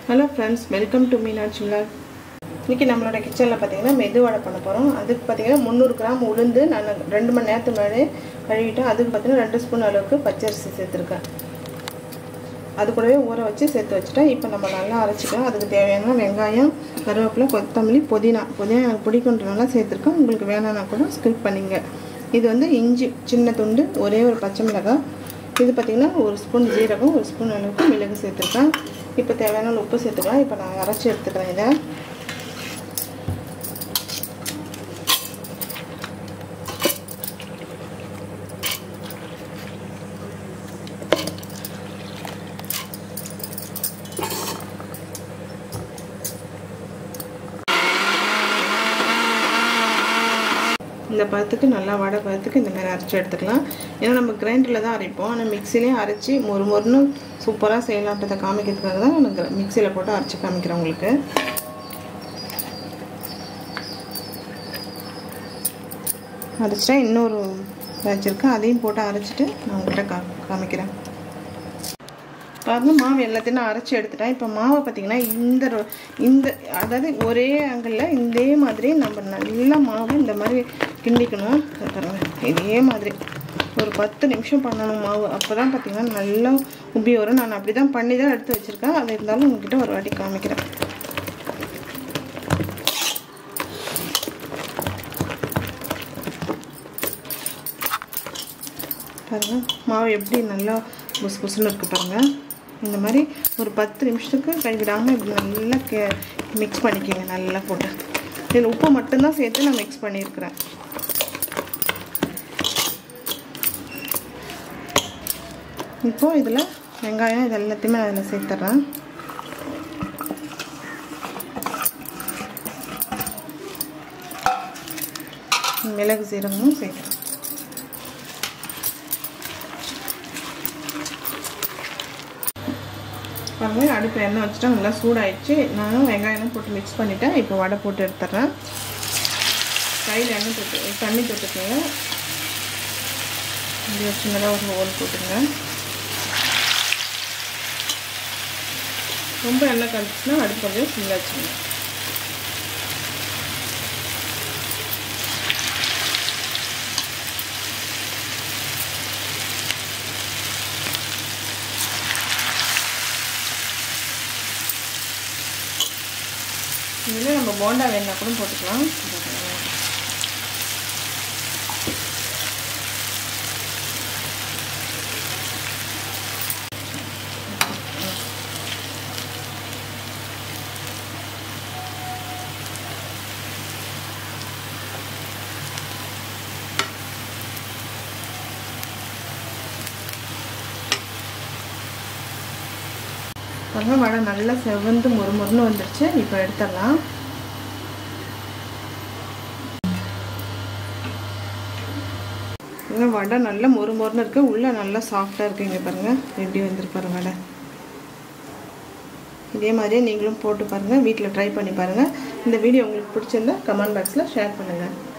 hello friends welcome to Meenakshi vlog இன்றைக்கி நம்மளோட கிச்சனில் பார்த்தீங்கன்னா மெதுவடை பண்ண போகிறோம் அதுக்கு பார்த்தீங்கன்னா முந்நூறு கிராம் உளுந்து நான் ரெண்டு மணி நேரத்துக்கு முன்னாடி கழுவிட்டேன் அதுக்கு பார்த்தீங்கன்னா ரெண்டு ஸ்பூன் அளவுக்கு பச்சரிசி சேர்த்துருக்கேன் அது கூடவே ஊற வச்சு சேர்த்து வச்சுட்டேன் இப்போ நம்ம நல்லா அரைச்சிக்கலாம் அதுக்கு தேவையான வெங்காயம் கருவேப்பிலை கொத்தமல்லி புதினா புதினா எனக்கு பிடிக்குன்றனால சேர்த்துருக்கேன் உங்களுக்கு வேணான்னா கூட ஸ்கிப் பண்ணிங்க இது வந்து இஞ்சி சின்ன துண்டு ஒரே ஒரு பச்சை மிளகாய் இது பார்த்திங்கன்னா ஒரு ஸ்பூன் ஜீரகம் ஒரு ஸ்பூன் அளவுக்கு மிளகு சேர்த்துருக்கேன் இப்போ தேவையான உப்பு சேர்த்துக்கலாம் இப்போ நான் அரைச்சி எடுத்துக்கிறேன் இதை இந்த பழத்துக்கு நல்லா வடை பழத்துக்கு இந்த மாதிரி அரைச்சி எடுத்துக்கலாம் ஏன்னா நம்ம கிரைண்டரில் தான் அரைப்போம் ஆனால் மிக்சிலையும் அரைச்சி மொறு மொறுன்னு சூப்பராக செய்யலான்றதை காமிக்கிறதுக்காக தான் நான் மிக்சியில் போட்டு அரைச்சி காமிக்கிறேன் உங்களுக்கு அரைச்சிட்டா இன்னொரு வச்சுருக்கேன் அதையும் போட்டு அரைச்சிட்டு நான் உங்கள்கிட்ட கா காமிக்கிறேன் பாருங்க மாவு எல்லாத்தையும் நான் அரைச்சி எடுத்துட்டேன் இப்போ மாவை பார்த்திங்கன்னா இந்த இந்த அதாவது ஒரே ஆங்கிளில் இதே மாதிரி நம்ம நல்லா மாவு இந்த மாதிரி கிண்டிக்கணும் பாருங்க இதே மாதிரி ஒரு பத்து நிமிஷம் பண்ணணும் மாவு அப்போ தான் பார்த்திங்கன்னா நல்லா உப்பி வரும் நான் அப்படி தான் பண்ணி தான் எடுத்து வச்சுருக்கேன் அது இருந்தாலும் உங்ககிட்ட ஒரு வாட்டி காமிக்கிறேன் பாருங்கள் மாவு எப்படி நல்லா புசு புசுன்னு இருக்குது பாருங்கள் இந்த மாதிரி ஒரு பத்து நிமிஷத்துக்கு கைவிடாமல் இப்படி நல்லா கே மிக்ஸ் பண்ணிக்கோங்க நல்லா போட்டு இதில் உப்பு மட்டும்தான் சேர்த்து நான் மிக்ஸ் பண்ணியிருக்கிறேன் இப்போது இதில் வெங்காயம் இது எல்லாத்தையுமே நான் அதில் சேர்த்துட்றேன் மிளகு சீரகமும் சேர்க்குறேன் பாருங்க அடுப்பில் எண்ணெய் வச்சுட்டா நல்லா சூடாயிடுச்சு நானும் வெங்காயம்லாம் போட்டு மிக்ஸ் பண்ணிவிட்டேன் இப்போ வடை போட்டு எடுத்துட்றேன் கையில் எண்ணெய் தொட்டு தண்ணி தொட்டுக்கோங்க இப்படி ஒரு சின்னதாக ஒரு ஹோல் போட்டுங்க ரொம்ப எண்ணெய் கழிச்சுன்னா அடுப்பு கொஞ்சம் சிம்மில் வச்சுங்க இதில் நம்ம போண்டா வேணா கூட போட்டுக்கலாம் பாருங்க வடை நல்லா செவந்து முறுமுறுன்னு வந்துடுச்சு இப்போ எடுத்துடலாம் வடை நல்லா மொறு மொறுன்னு இருக்குது உள்ளே நல்லா சாஃப்டாக இருக்குது இங்கே பாருங்கள் எப்படி வந்துருப்பாரு வடை இதே மாதிரியே நீங்களும் போட்டு பாருங்கள் வீட்டில் ட்ரை பண்ணி பாருங்கள் இந்த வீடியோ உங்களுக்கு பிடிச்சிருந்தா கமெண்ட் பாக்ஸில் ஷேர் பண்ணுங்கள்